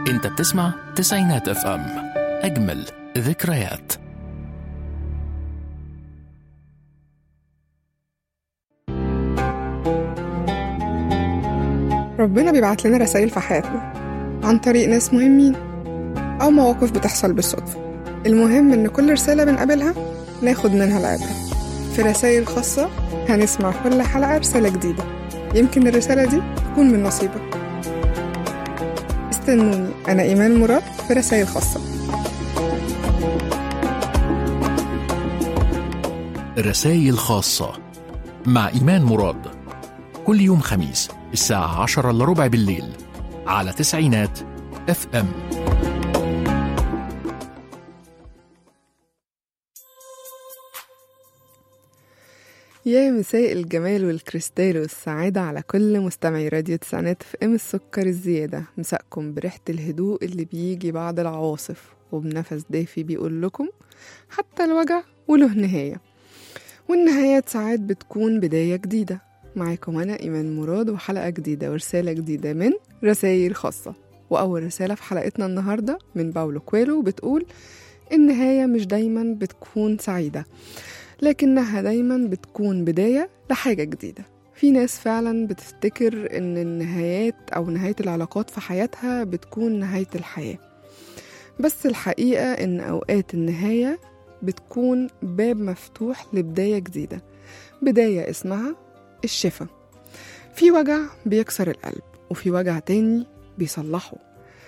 انت بتسمع تسعينات اف ام اجمل ذكريات ربنا بيبعت لنا رسائل في حياتنا عن طريق ناس مهمين أو مواقف بتحصل بالصدفة المهم إن كل رسالة بنقابلها ناخد منها العبرة في رسائل خاصة هنسمع كل حلقة رسالة جديدة يمكن الرسالة دي تكون من نصيبك استنوني أنا إيمان مراد في رسائل خاصة رسائل خاصة مع إيمان مراد كل يوم خميس الساعة عشرة إلا ربع بالليل على تسعينات اف ام يا مساء الجمال والكريستال والسعادة على كل مستمعي راديو تسعينات في ام السكر الزيادة مساءكم بريحة الهدوء اللي بيجي بعد العواصف وبنفس دافي بيقول لكم حتى الوجع وله نهاية والنهايات ساعات بتكون بداية جديدة معاكم أنا إيمان مراد وحلقة جديدة ورسالة جديدة من رسائل خاصة وأول رسالة في حلقتنا النهاردة من باولو كويلو بتقول النهاية مش دايما بتكون سعيدة لكنها دايما بتكون بداية لحاجة جديدة في ناس فعلا بتفتكر ان النهايات او نهاية العلاقات في حياتها بتكون نهاية الحياة بس الحقيقة ان اوقات النهاية بتكون باب مفتوح لبداية جديدة بداية اسمها الشفا في وجع بيكسر القلب وفي وجع تاني بيصلحه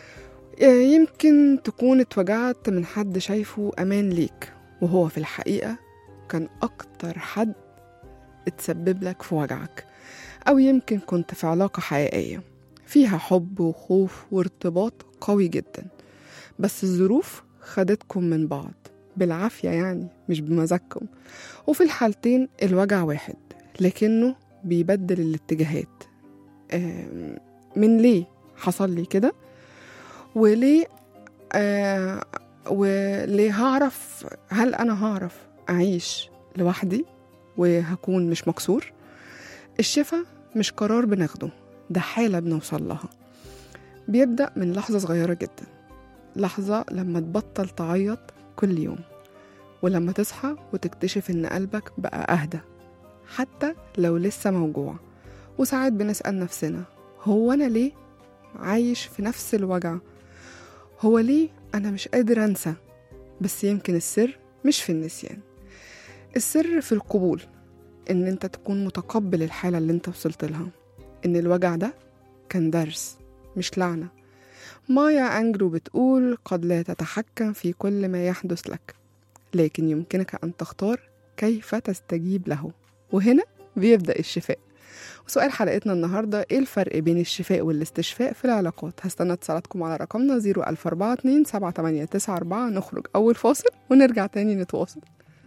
يمكن تكون اتوجعت من حد شايفه أمان ليك وهو في الحقيقة كان أكتر حد اتسبب لك في وجعك أو يمكن كنت في علاقة حقيقية فيها حب وخوف وارتباط قوي جدا بس الظروف خدتكم من بعض بالعافية يعني مش بمزاجكم وفي الحالتين الوجع واحد لكنه بيبدل الاتجاهات آم، من ليه حصل لي كده وليه آه وليه هعرف هل انا هعرف اعيش لوحدي وهكون مش مكسور الشفا مش قرار بناخده ده حالة بنوصل لها بيبدأ من لحظة صغيرة جدا لحظة لما تبطل تعيط كل يوم ولما تصحى وتكتشف إن قلبك بقى أهدى حتى لو لسه موجوع وساعات بنسأل نفسنا هو أنا ليه عايش في نفس الوجع هو ليه أنا مش قادر أنسى بس يمكن السر مش في النسيان السر في القبول إن أنت تكون متقبل الحالة اللي أنت وصلت لها إن الوجع ده كان درس مش لعنة مايا أنجلو بتقول قد لا تتحكم في كل ما يحدث لك لكن يمكنك أن تختار كيف تستجيب له وهنا بيبدأ الشفاء وسؤال حلقتنا النهاردة إيه الفرق بين الشفاء والاستشفاء في العلاقات هستنى اتصالاتكم على رقمنا 00442 7894 نخرج أول فاصل ونرجع تاني نتواصل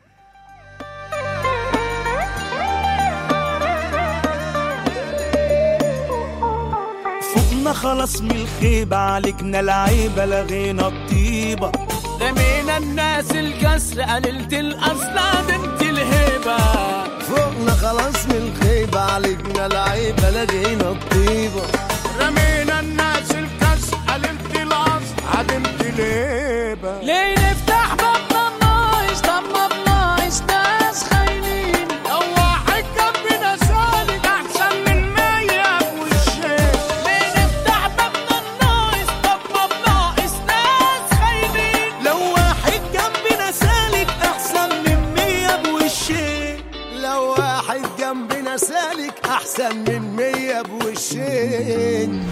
فوقنا خلاص من الخيبة عالجنا العيبة لغينا الطيبة رمينا الناس الكسر قللت الأصل بنت الهيبة فوقنا خلاص من الخيبة عالجنا العيبة لقينا الطيبة رمينا الناس الكسر قللت الأصل عدمت الهيبة ليه نفتح بابنا الناقص طب ما بناقص ناس خاينين لو واحد جنبنا سالك أحسن من مية بوشين ليه نفتح بابنا الناقص طب ما بناقص ناس خاينين لو واحد جنبنا سالك أحسن من مية بوشين لو واحد جنبنا سالك أحسن من مية بوشين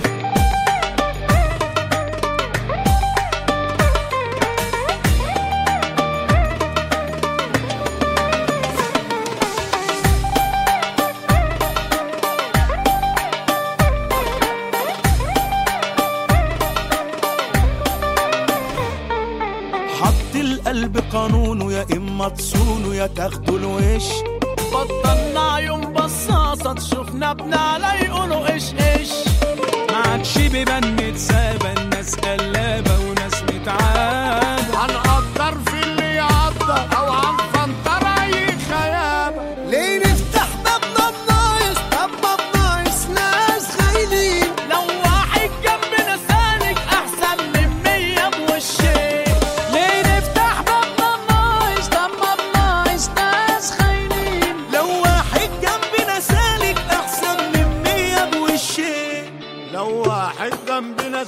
حط القلب قانونه يا اما تصونه يا تاخدوا الوش بطلنا عيون بصاصة تشوفنا بنعلى يقولوا ايش ايش ما عادش بيبان متسابة الناس قلابة وناس متعابة هنقدر في اللي يقدر او هنفنطر اي خيابة ليه نفتح بابنا الناقص طب ما بناقص ناس خاينين لو واحد جنبنا سالك احسن من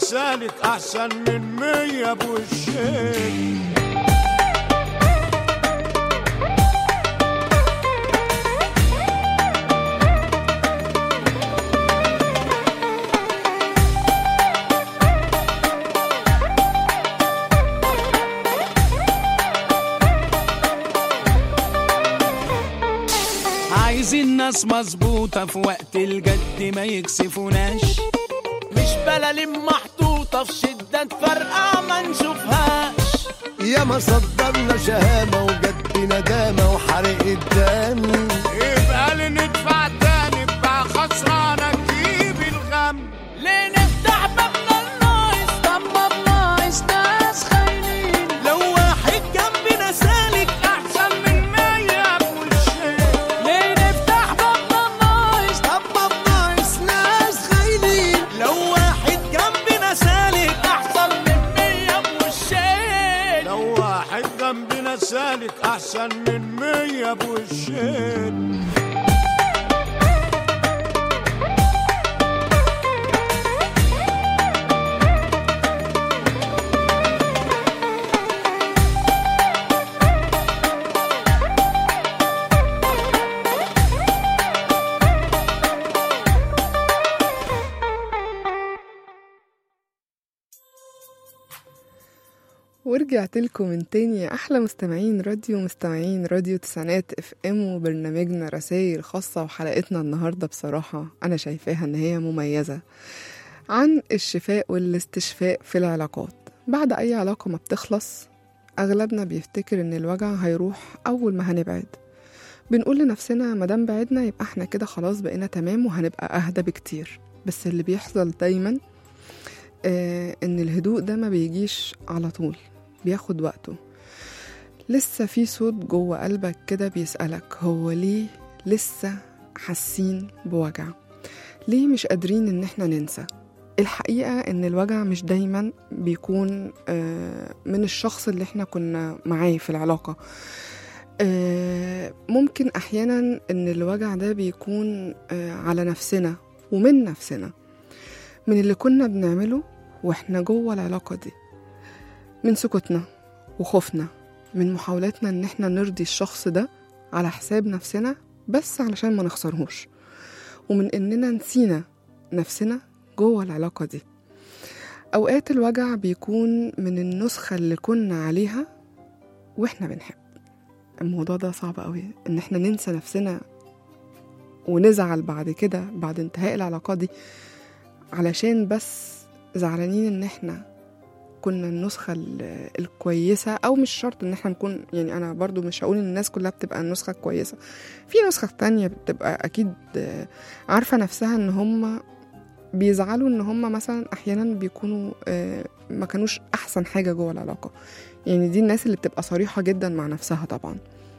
سالك احسن من مية بوشين عايزين ناس مظبوطة في وقت الجد ما يكسفوناش مش بلالين محطوطة في شدة فرقع ما نشوفهاش يا ما صدرنا شهامة وجد ندامة وحرق الدم يبقى لي ندفع تاني بقى خسرانة تجيب الغم ليه نفتح بابنا النايس طب بناقص ناس خاينين لو واحد جنبنا سالك احسن من مية بوشين ليه نفتح بابنا النايس طب ناقص ناس خاينين لو واحد جنبنا سالك أحسن من مية بوشين لو واحد جنبنا سالك احسن من مية بوشين ورجعت لكم من تاني يا احلى مستمعين راديو مستمعين راديو تسعينات اف ام وبرنامجنا رسائل خاصه وحلقتنا النهارده بصراحه انا شايفاها ان هي مميزه عن الشفاء والاستشفاء في العلاقات بعد اي علاقه ما بتخلص اغلبنا بيفتكر ان الوجع هيروح اول ما هنبعد بنقول لنفسنا مادام بعدنا يبقى احنا كده خلاص بقينا تمام وهنبقى اهدى بكتير بس اللي بيحصل دايما آه ان الهدوء ده ما بيجيش على طول بياخد وقته لسه في صوت جوه قلبك كده بيسألك هو ليه لسه حاسين بوجع ليه مش قادرين ان احنا ننسى الحقيقة ان الوجع مش دايما بيكون آه، من الشخص اللي احنا كنا معاه في العلاقة آه، ممكن احيانا ان الوجع ده بيكون آه، على نفسنا ومن نفسنا من اللي كنا بنعمله واحنا جوه العلاقة دي من سكوتنا وخوفنا من محاولاتنا ان احنا نرضي الشخص ده على حساب نفسنا بس علشان ما نخسرهوش ومن اننا نسينا نفسنا جوه العلاقة دي اوقات الوجع بيكون من النسخة اللي كنا عليها واحنا بنحب الموضوع ده صعب قوي ان احنا ننسى نفسنا ونزعل بعد كده بعد انتهاء العلاقة دي علشان بس زعلانين ان احنا كنا النسخة ال- الكويسة أو مش شرط إن احنا نكون يعني أنا برضو مش هقول إن الناس كلها بتبقى النسخة الكويسة في نسخة تانية بتبقى أكيد آه، عارفة نفسها إن هم بيزعلوا إن هم مثلا أحيانا بيكونوا آه، ما كانوش أحسن حاجة جوه العلاقة يعني دي الناس اللي بتبقى صريحة جدا مع نفسها طبعا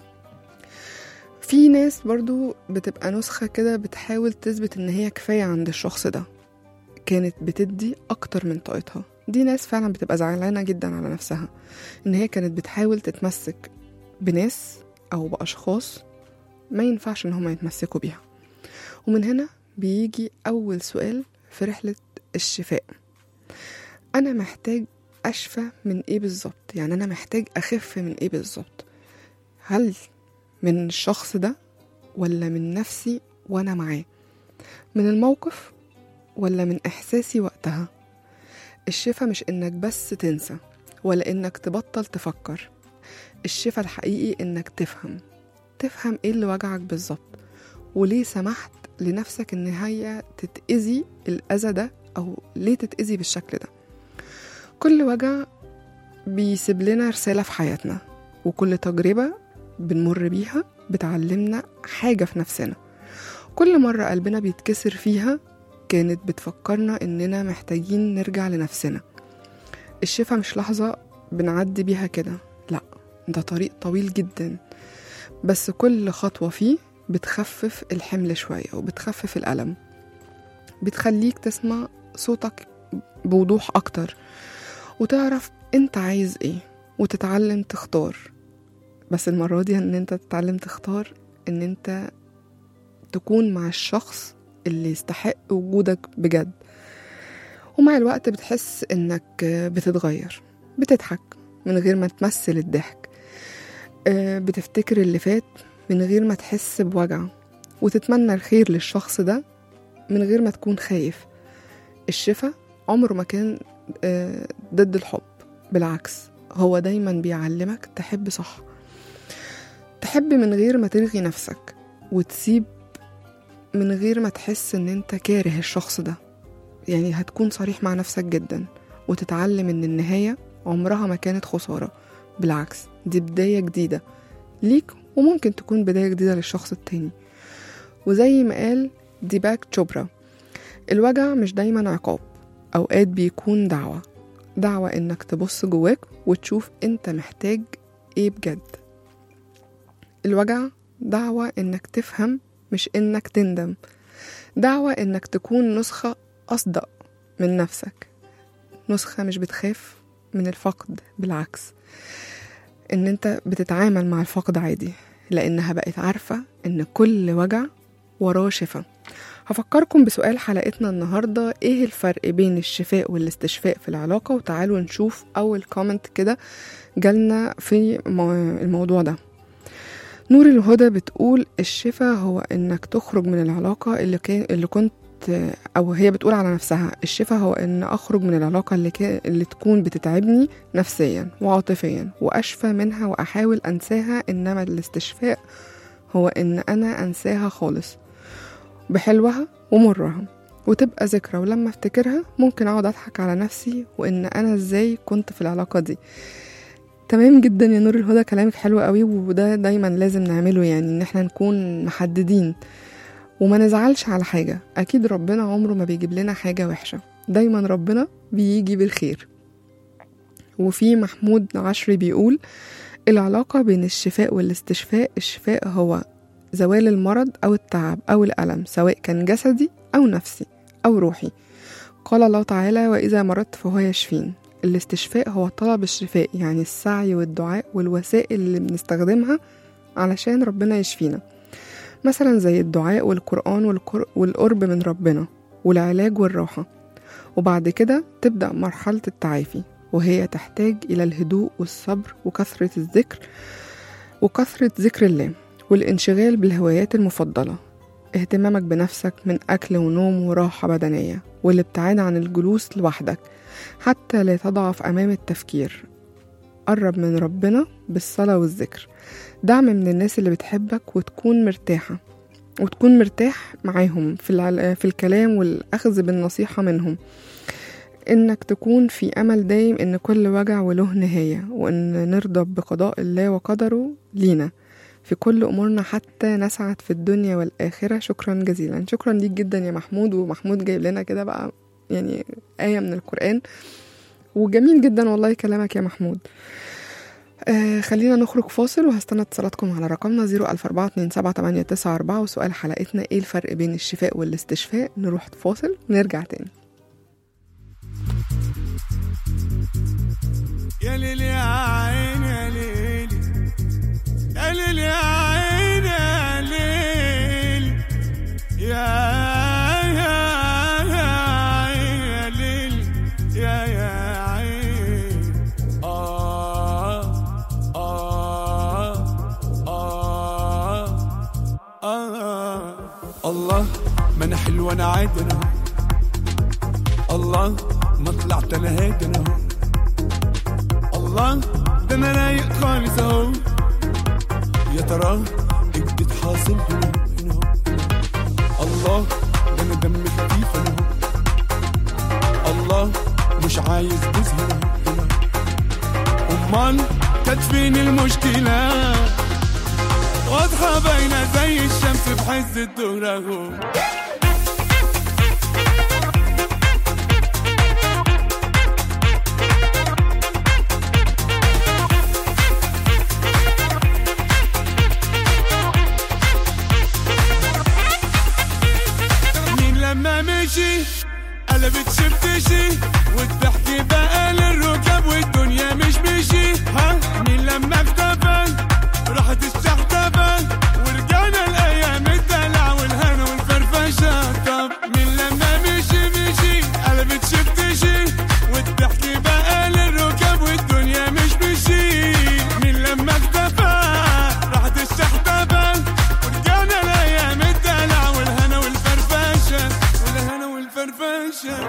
في ناس برضو بتبقى نسخة كده بتحاول تثبت إن هي كفاية عند الشخص ده كانت بتدي أكتر من طاقتها دي ناس فعلا بتبقى زعلانة جدا على نفسها إن هي كانت بتحاول تتمسك بناس أو بأشخاص ما ينفعش إن هما يتمسكوا بيها ومن هنا بيجي أول سؤال في رحلة الشفاء أنا محتاج أشفى من إيه بالظبط يعني أنا محتاج أخف من إيه بالظبط هل من الشخص ده ولا من نفسي وأنا معاه من الموقف ولا من إحساسي وقتها الشفا مش إنك بس تنسى ولا إنك تبطل تفكر الشفا الحقيقي إنك تفهم تفهم إيه اللي وجعك بالظبط وليه سمحت لنفسك إن هي تتأذي الأذى ده أو ليه تتأذي بالشكل ده كل وجع بيسيب لنا رسالة في حياتنا وكل تجربة بنمر بيها بتعلمنا حاجة في نفسنا كل مرة قلبنا بيتكسر فيها كانت بتفكرنا إننا محتاجين نرجع لنفسنا الشفا مش لحظة بنعدي بيها كده لأ ده طريق طويل جدا بس كل خطوة فيه بتخفف الحمل شوية وبتخفف الألم بتخليك تسمع صوتك بوضوح أكتر وتعرف انت عايز ايه وتتعلم تختار بس المرة دي ان انت تتعلم تختار ان انت تكون مع الشخص اللي يستحق وجودك بجد ومع الوقت بتحس إنك بتتغير بتضحك من غير ما تمثل الضحك آه، بتفتكر اللي فات من غير ما تحس بوجع وتتمنى الخير للشخص ده من غير ما تكون خايف الشفا عمره ما كان آه، ضد الحب بالعكس هو دايما بيعلمك تحب صح تحب من غير ما تلغي نفسك وتسيب من غير ما تحس ان انت كاره الشخص ده يعني هتكون صريح مع نفسك جدا وتتعلم ان النهاية عمرها ما كانت خسارة بالعكس دي بداية جديدة ليك وممكن تكون بداية جديدة للشخص التاني وزي ما قال ديباك تشوبرا الوجع مش دايما عقاب أوقات بيكون دعوة دعوة إنك تبص جواك وتشوف أنت محتاج إيه بجد الوجع دعوة إنك تفهم مش إنك تندم دعوة إنك تكون نسخة أصدق من نفسك نسخة مش بتخاف من الفقد بالعكس إن أنت بتتعامل مع الفقد عادي لأنها بقت عارفة إن كل وجع وراه شفا هفكركم بسؤال حلقتنا النهاردة ايه الفرق بين الشفاء والاستشفاء في العلاقة وتعالوا نشوف أول كومنت كده جالنا في مو- الموضوع ده نور الهدى بتقول الشفاء هو انك تخرج من العلاقة اللي, كان اللي كنت او هي بتقول على نفسها الشفاء هو ان اخرج من العلاقة اللي, كان اللي تكون بتتعبني نفسيا وعاطفيا واشفى منها واحاول انساها انما الاستشفاء هو ان انا انساها خالص بحلوها ومرها وتبقى ذكرى ولما افتكرها ممكن اقعد اضحك على نفسي وان انا ازاي كنت في العلاقة دي تمام جدا يا نور الهدى كلامك حلو قوي وده دايما لازم نعمله يعني ان احنا نكون محددين وما نزعلش على حاجة اكيد ربنا عمره ما بيجيب لنا حاجة وحشة دايما ربنا بيجي بالخير وفي محمود عشري بيقول العلاقة بين الشفاء والاستشفاء الشفاء هو زوال المرض أو التعب أو الألم سواء كان جسدي أو نفسي أو روحي قال الله تعالى وإذا مرضت فهو يشفين الاستشفاء هو طلب الشفاء يعني السعي والدعاء والوسائل اللي بنستخدمها علشان ربنا يشفينا مثلا زي الدعاء والقرآن والقر- والقرب من ربنا والعلاج والراحة وبعد كده تبدأ مرحلة التعافي وهي تحتاج إلى الهدوء والصبر وكثرة الذكر وكثرة ذكر الله والانشغال بالهوايات المفضلة اهتمامك بنفسك من أكل ونوم وراحة بدنية والابتعاد عن الجلوس لوحدك حتى لا تضعف أمام التفكير قرب من ربنا بالصلاة والذكر دعم من الناس اللي بتحبك وتكون مرتاحة وتكون مرتاح معاهم في, العل... في الكلام والأخذ بالنصيحة منهم إنك تكون في أمل دايم إن كل وجع وله نهاية وإن نرضى بقضاء الله وقدره لينا في كل أمورنا حتى نسعد في الدنيا والآخرة شكرا جزيلا شكرا ليك جدا يا محمود ومحمود جايب لنا كده بقى يعني آية من القرآن وجميل جدا والله كلامك يا محمود آه خلينا نخرج فاصل وهستنى اتصالاتكم على رقمنا 014278994 وسؤال حلقتنا ايه الفرق بين الشفاء والاستشفاء نروح فاصل ونرجع تاني يا ليل يا عين يا ليل يا ليل يا عين يا ليل يا يا يا عين يا ليل يا يا عين آه آه آه آه الله ما أنا حلو أنا عادي أنا أهو. الله ما طلعت أنا هادي أنا أهو. الله ده انا رايق خالص اهو يا ترى ايه جديد حاصل هنا هنا اهو الله ده انا دمي خفيف انا اهو الله مش عايز بوز هنا هنا امال كانت فين المشكله واضحه باينه زي الشمس في حز الظهر اهو مين لما مشي قلبت شفتشي والضحك بقى للركاب والدنيا مش مشي ها مين لما اختفى راحت الشحتفة ورجعنا الايام الدلع والهنا والفرفشة طب مين لما مشي مشي قلبت شفتشي والفرفشه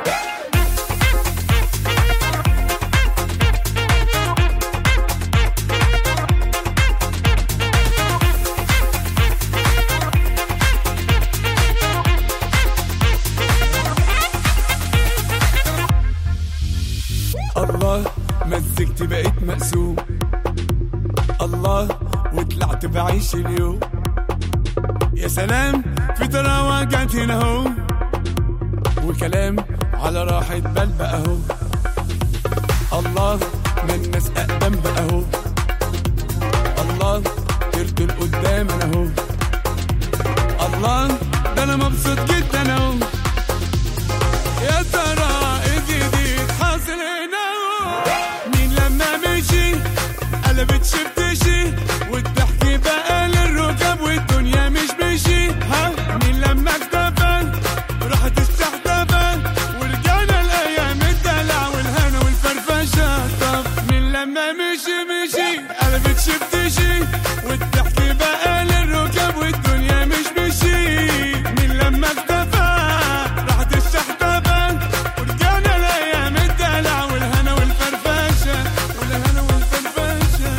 الله مزجت بقيت مقسوم الله وطلعت بعيش اليوم يا سلام في طراوة جت هنا اهو وكلام على راحة بال بقى اهو الله من الناس اقدم بقى اهو الله طرت لقدام انا اهو الله ده انا مبسوط جدا اهو يا ترى ايه جديد حاصل هنا مين لما مشي قلبت شفتشي والضحك بقى للركب والدنيا مش مشي ها مين لما اختفى راحت استحدفى ورجعنا الايام الدلع والهنا والفرفشه طب مين لما مشي مشي قلبت شفتشي والضحك بقى للركب والدنيا مش مشي مين لما اختفى راحت الشحتفة ورجعنا الايام الدلع والهنا والفرفشه والهنا والفرفشه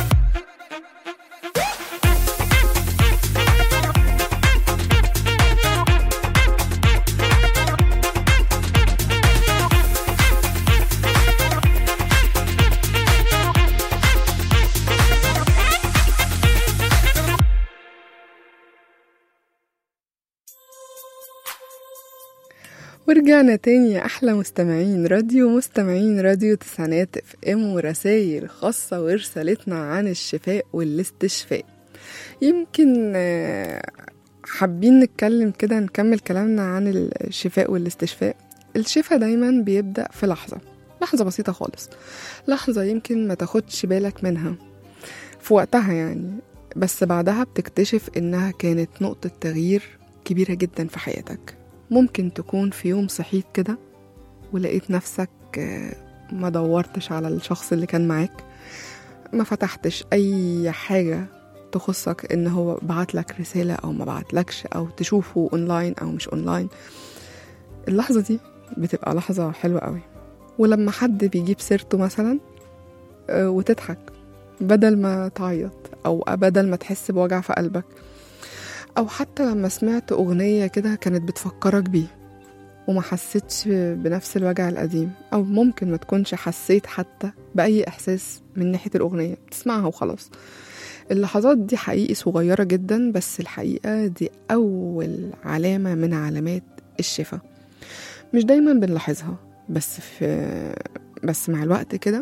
ورجعنا تاني يا أحلى مستمعين راديو مستمعين راديو تسعينات اف ام ورسايل خاصة ورسالتنا عن الشفاء والاستشفاء يمكن آه، حابين نتكلم كده نكمل كلامنا عن الشفاء والاستشفاء الشفاء دايما بيبدأ في لحظة لحظة بسيطة خالص لحظة يمكن ما تاخدش بالك منها في وقتها يعني بس بعدها بتكتشف إنها كانت نقطة تغيير كبيرة جدا في حياتك ممكن تكون في يوم صحيت كده ولقيت نفسك آه، ما دورتش على الشخص اللي كان معاك ما فتحتش أي حاجة تخصك إن هو بعتلك رسالة أو ما بعتلكش أو تشوفه أونلاين أو مش أونلاين اللحظة دي بتبقى لحظة حلوة قوي ولما حد بيجيب سيرته مثلا آه، وتضحك بدل ما تعيط أو بدل ما تحس بوجع في قلبك أو حتى لما سمعت أغنية كده كانت بتفكرك بيه وما حسيتش بنفس الوجع القديم أو ممكن ما تكونش حسيت حتى بأي إحساس من ناحية الأغنية بتسمعها وخلاص اللحظات دي حقيقي صغيرة جدا بس الحقيقة دي أول علامة من علامات الشفاء مش دايما بنلاحظها بس في بس مع الوقت كده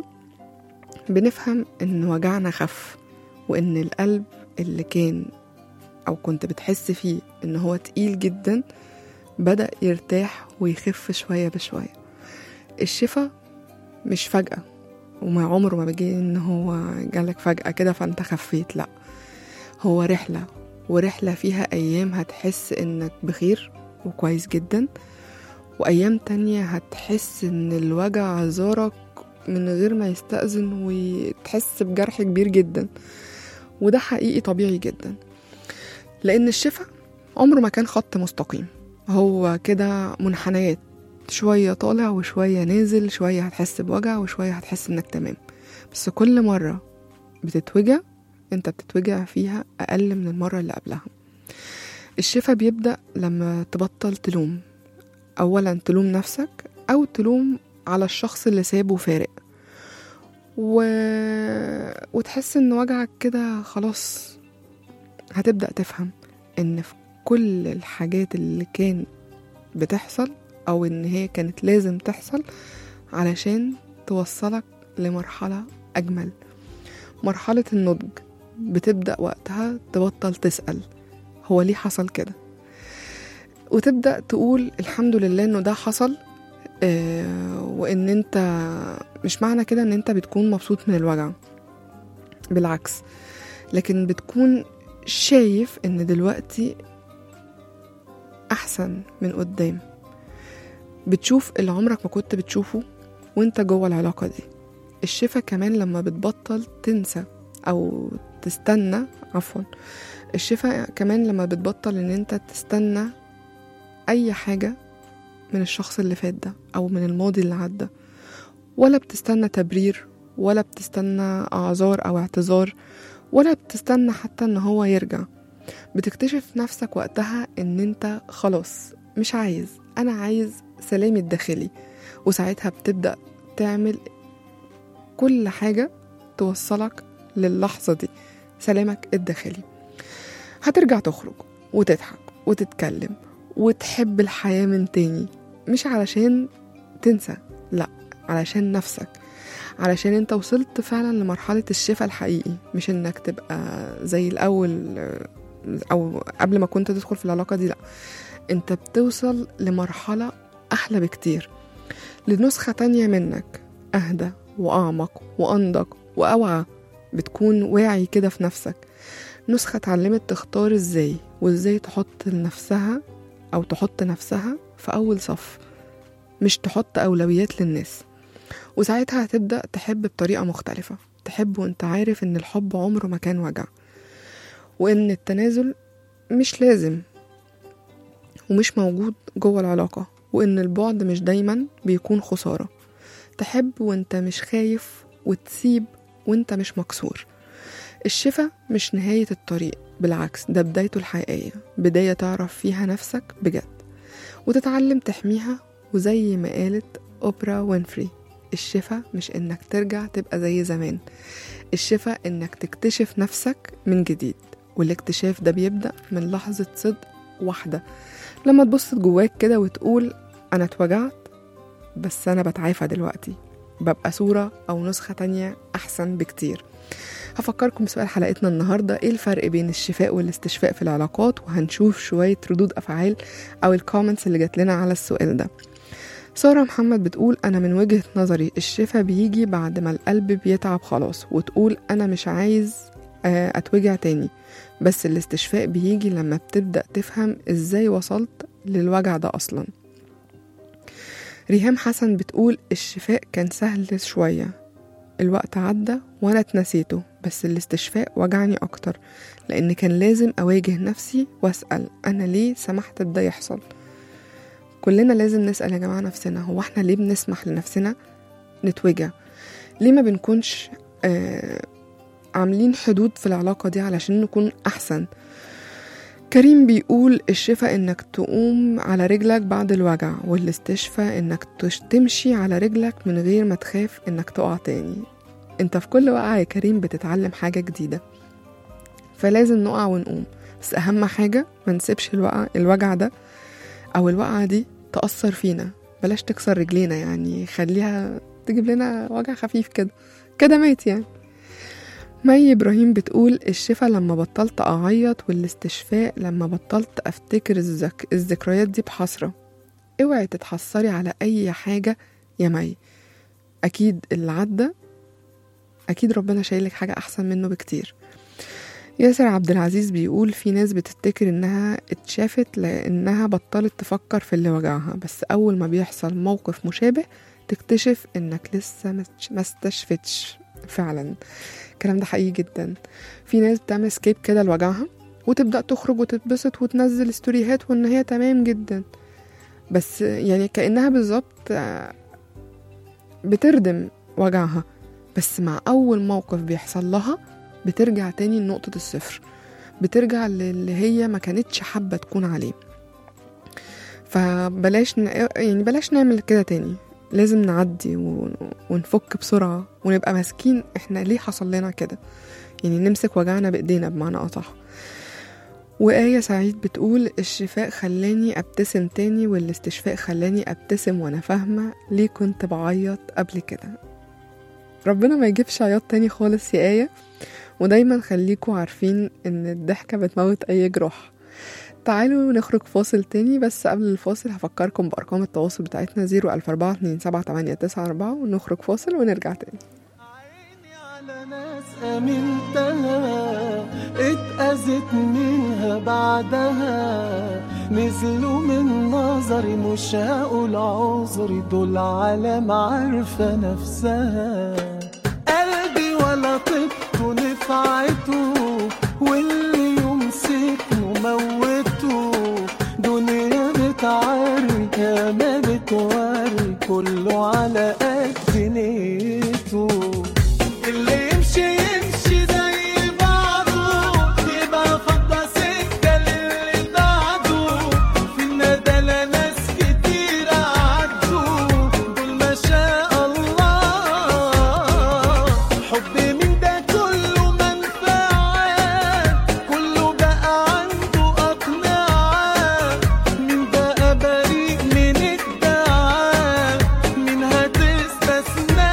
بنفهم إن وجعنا خف وإن القلب اللي كان أو كنت بتحس فيه إن هو تقيل جدا بدأ يرتاح ويخف شوية بشوية الشفا مش فجأة وما عمره ما بيجي إن هو جالك فجأة كده فأنت خفيت لأ هو رحلة ورحلة فيها أيام هتحس إنك بخير وكويس جدا وأيام تانية هتحس إن الوجع زارك من غير ما يستأذن وتحس بجرح كبير جدا وده حقيقي طبيعي جدا لأن الشفا عمره ما كان خط مستقيم هو كده منحنيات شوية طالع وشوية نازل شوية هتحس بوجع وشوية هتحس انك تمام بس كل مرة بتتوجع انت بتتوجع فيها أقل من المرة اللي قبلها الشفا بيبدأ لما تبطل تلوم أولا تلوم نفسك أو تلوم على الشخص اللي سابه فارق و... وتحس ان وجعك كده خلاص هتبدأ تفهم ان في كل الحاجات اللي كان بتحصل او ان هي كانت لازم تحصل علشان توصلك لمرحلة اجمل مرحلة النضج بتبدأ وقتها تبطل تسأل هو ليه حصل كده وتبدأ تقول الحمد لله انه ده حصل آه وان انت مش معنى كده ان انت بتكون مبسوط من الوجع بالعكس لكن بتكون شايف ان دلوقتي احسن من قدام بتشوف اللي عمرك ما كنت بتشوفه وانت جوه العلاقة دي الشفا كمان لما بتبطل تنسى او تستنى عفوا الشفا كمان لما بتبطل ان انت تستنى اي حاجة من الشخص اللي فات ده أو من الماضي اللي عدى ولا بتستنى تبرير ولا بتستنى أعذار أو اعتذار ولا بتستنى حتى إن هو يرجع بتكتشف نفسك وقتها إن أنت خلاص مش عايز أنا عايز سلامي الداخلي وساعتها بتبدأ تعمل كل حاجة توصلك للحظة دي سلامك الداخلي هترجع تخرج وتضحك وتتكلم وتحب الحياة من تاني مش علشان تنسى لا علشان نفسك علشان انت وصلت فعلا لمرحلة الشفاء الحقيقي مش انك تبقى زي الأول أو قبل ما كنت تدخل في العلاقة دي لا انت بتوصل لمرحلة أحلى بكتير لنسخة تانية منك أهدى وأعمق وأنضج وأوعى بتكون واعي كده في نفسك نسخة اتعلمت تختار ازاي وازاي تحط لنفسها أو تحط نفسها في أول صف مش تحط أولويات للناس وساعتها هتبدأ تحب بطريقة مختلفة تحب وانت عارف ان الحب عمره ما كان وجع وان التنازل مش لازم ومش موجود جوه العلاقة وان البعد مش دايما بيكون خسارة تحب وانت مش خايف وتسيب وانت مش مكسور الشفا مش نهاية الطريق بالعكس ده بدايته الحقيقية بداية تعرف فيها نفسك بجد وتتعلم تحميها وزي ما قالت أوبرا وينفري الشفا مش إنك ترجع تبقى زي زمان الشفا إنك تكتشف نفسك من جديد والاكتشاف ده بيبدأ من لحظة صدق واحدة لما تبص جواك كده وتقول أنا اتوجعت بس أنا بتعافى دلوقتي ببقى صورة أو نسخة تانية أحسن بكتير هفكركم بسؤال حلقتنا النهاردة ايه الفرق بين الشفاء والاستشفاء في العلاقات وهنشوف شوية ردود أفعال أو الكومنتس اللي جات لنا على السؤال ده سارة محمد بتقول أنا من وجهة نظري الشفاء بيجي بعد ما القلب بيتعب خلاص وتقول أنا مش عايز آه، أتوجع تاني بس الاستشفاء بيجي لما بتبدأ تفهم إزاي وصلت للوجع ده أصلا ريهام حسن بتقول الشفاء كان سهل شوية الوقت عدى وأنا اتنسيته بس الاستشفاء وجعني أكتر لأن كان لازم أواجه نفسي وأسأل أنا ليه سمحت بده يحصل كلنا لازم نسأل يا جماعة نفسنا هو احنا ليه بنسمح لنفسنا نتوجع ليه ما بنكونش آه عاملين حدود في العلاقة دي علشان نكون أحسن كريم بيقول الشفاء انك تقوم على رجلك بعد الوجع والاستشفاء انك تش- تمشي على رجلك من غير ما تخاف انك تقع تاني انت في كل وقعة يا كريم بتتعلم حاجة جديدة فلازم نقع ونقوم بس اهم حاجة ما نسيبش الوقع الوجع ده او الوقعة دي تأثر فينا بلاش تكسر رجلينا يعني خليها تجيب لنا وجع خفيف كده كده مات يعني مي إبراهيم بتقول الشفا لما بطلت أعيط والاستشفاء لما بطلت أفتكر الذك... الذكريات دي بحسرة اوعي تتحسري على أي حاجة يا مي أكيد اللي عدى أكيد ربنا شايلك حاجة أحسن منه بكتير ياسر عبد العزيز بيقول في ناس بتفتكر إنها اتشافت لأنها بطلت تفكر في اللي وجعها بس أول ما بيحصل موقف مشابه تكتشف إنك لسه ما ما استشفتش فعلا الكلام ده حقيقي جدا في ناس بتعمل سكيب كده لوجعها وتبدأ تخرج وتتبسط وتنزل ستوريهات وإن هي تمام جدا بس يعني كأنها بالظبط آه، بتردم وجعها بس مع أول موقف بيحصل لها بترجع تاني لنقطة الصفر بترجع للي هي ما كانتش حابة تكون عليه فبلاش ن... يعني بلاش نعمل كده تاني لازم نعدي و... ونفك بسرعة ونبقى ماسكين احنا ليه حصل لنا كده يعني نمسك وجعنا بإيدينا بمعنى أصح وآية سعيد بتقول الشفاء خلاني أبتسم تاني والاستشفاء خلاني أبتسم وأنا فاهمة ليه كنت بعيط قبل كده ربنا ما يجيبش عياط تاني خالص يا آية ودايما خليكوا عارفين إن الضحكة بتموت أي جروح تعالوا نخرج فاصل تاني بس قبل الفاصل هفكركم بأرقام التواصل بتاعتنا 014278994 ونخرج فاصل ونرجع تاني عيني على ناس امنتها اتأذت منها بعدها نزلوا من نظري مش هقول عذري دول عالم عارفة نفسها قلبي ولا طبته نفعته واللي يمسكنه موته دنيا بتعارك بتوري يا ما بتوري كله على قد نيته اللي يمشي يمشي زي بعضه يبقى فضى سكة للي بعده في الندلة ناس كتير عدوا دول ما شاء الله حب من ده كله منفعة كله بقى عنده أقنعة من بقى بريء من الدعاء من هتستثنى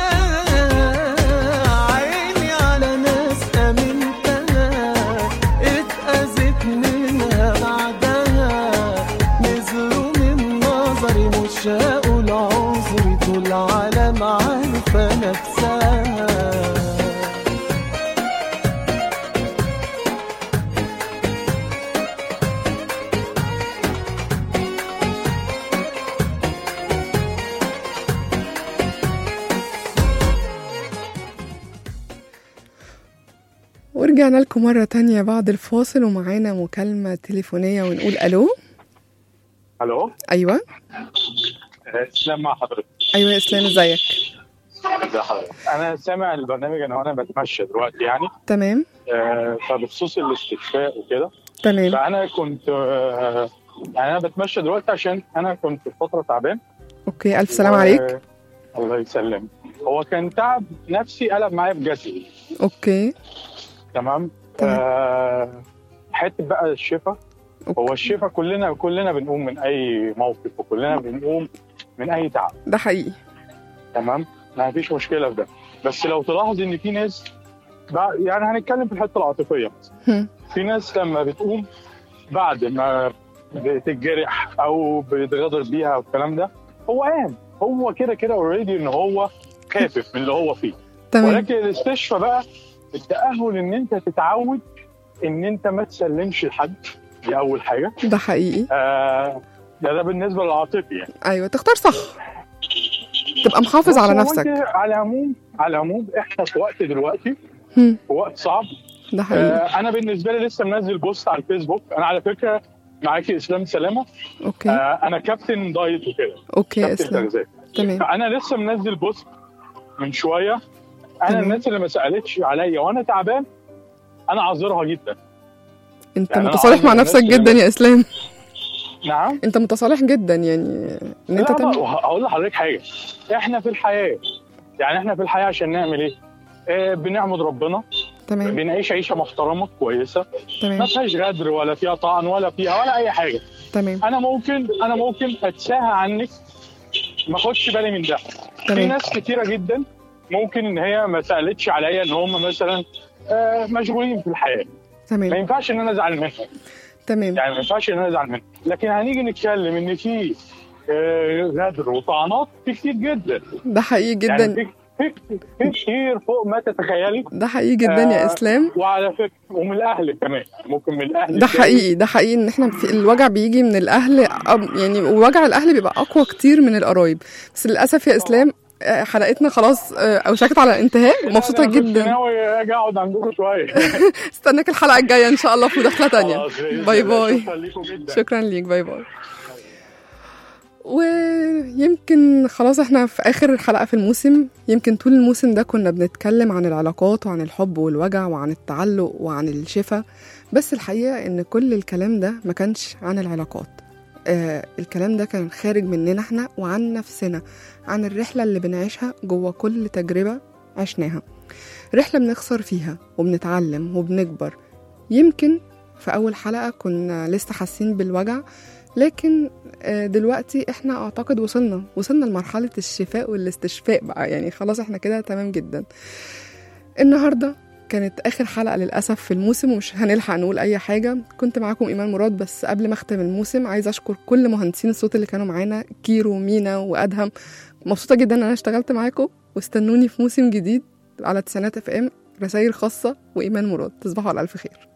عيني على ناس أمنتها اتأذت منها بعدها نزلوا من نظري مش هقول عذري طول العالم عارفة نفسها ورجعنا لكم مرة تانية بعد الفاصل ومعانا مكالمة تليفونية ونقول ألو الو أيوة اسلام مع حضرتك أيوة يا إسلام إزيك ازي حضرتك انا سامع البرنامج انا وانا بتمشى دلوقتي يعني تمام آه، فبخصوص الاستشفاء وكده تمام فانا كنت آه، يعني انا بتمشى دلوقتي عشان انا كنت في فتره تعبان أوكي ألف سلام و- عليك الله يسلم هو كان تعب نفسي قلب معايا بجسدي أوكي تمام تمام. آه، حته بقى الشفاء هو أوكي. الشفاء كلنا كلنا بنقوم من اي موقف وكلنا بنقوم من اي تعب ده حقيقي تمام ما فيش مشكله في ده بس لو تلاحظ ان في ناس بع- يعني هنتكلم في الحته العاطفيه هم. في ناس لما بتقوم بعد ما بتتجرح او بيتغدر بيها والكلام ده هو قام هو كده كده اوريدي ان هو خافف من اللي هو فيه تمام ولكن الاستشفاء بقى التاهل ان انت تتعود ان انت ما تسلمش لحد دي اول حاجه ده حقيقي آه ده, ده بالنسبه للعاطفي يعني أيوة تختار صح تبقى محافظ على بص، هو نفسك أنت على العموم على العموم احنا في وقت دلوقتي هم. في وقت صعب ده حقيقي آه انا بالنسبه لي لسه منزل بوست على الفيسبوك انا على فكره معاكي اسلام سلامه أوكي آه انا كابتن دايت وكده أوكي يا كابتن إسلام تغذيه تمام فانا لسه منزل بوست من شويه انا تمام. الناس اللي ما سالتش عليا وانا تعبان انا عذرها جدا أنت يعني أنا متصالح عايز مع الناس نفسك اللي جدا يا إسلام نعم أنت متصالح جدا يعني إن أنت لا تعمل لا هقول لحضرتك حاجه احنا في الحياه يعني احنا في الحياه عشان نعمل ايه؟ آه بنعمد ربنا تمام بنعيش عيشه محترمه كويسه ما تمام فيهاش غدر ولا فيها طعن ولا فيها ولا اي حاجه تمام انا ممكن انا ممكن اتساهى عنك ما اخدش بالي من ده في تمام ناس كتيره جدا ممكن ان هي ما سالتش عليا ان هم مثلا آه، مشغولين في الحياه ما تمام ينفعش ان انا ازعل منهم تمام يعني ما ينفعش ان انا ازعل منهم لكن هنيجي نتكلم ان في آه، غدر وطعنات في كتير جدا ده حقيقي يعني جدا في في في كتير فوق ما تتخيلي ده حقيقي جدا يا آه، إسلام وعلى فكره ومن الاهل كمان ممكن من الاهل ده تلاقي- حقيقي ده حقيقي ان احنا في الوجع بيجي من الاهل أب- يعني ووجع الاهل بيبقى اقوى كتير من القرايب بس للاسف يا اسلام آه، حلقتنا خلاص آه، اوشكت على الانتهاء مبسوطه أنا كنت جدا ناوي اجي اقعد عندكم شويه استناك الحلقه الجايه ان شاء الله في مداخله تانية خلاص، بإذن باي الله. باي شكرا ليكم جدا شكرا ليك باي باي ويمكن خلاص احنا في اخر الحلقه في الموسم يمكن طول الموسم ده كنا بنتكلم عن العلاقات وعن الحب والوجع وعن التعلق وعن الشفا بس الحقيقه ان كل الكلام ده ما كانش عن العلاقات آه الكلام ده كان خارج مننا احنا وعن نفسنا عن الرحله اللي بنعيشها جوه كل تجربه عشناها رحله بنخسر فيها وبنتعلم وبنكبر يمكن في اول حلقه كنا لسه حاسين بالوجع لكن آه، دلوقتي احنا اعتقد وصلنا وصلنا لمرحلة الشفاء والاستشفاء بقى يعني خلاص احنا كده تمام جدا النهاردة كانت آخر حلقة للأسف في الموسم ومش هنلحق نقول أي حاجة كنت معاكم إيمان مراد بس قبل ما أختم الموسم عايزة أشكر كل مهندسين الصوت اللي كانوا معانا كيرو ومينا وأدهم مبسوطة جدا إن أنا اشتغلت معاكم واستنوني في موسم جديد على تسعينات اف ام رسائل خاصة وإيمان مراد تصبحوا على ألف خير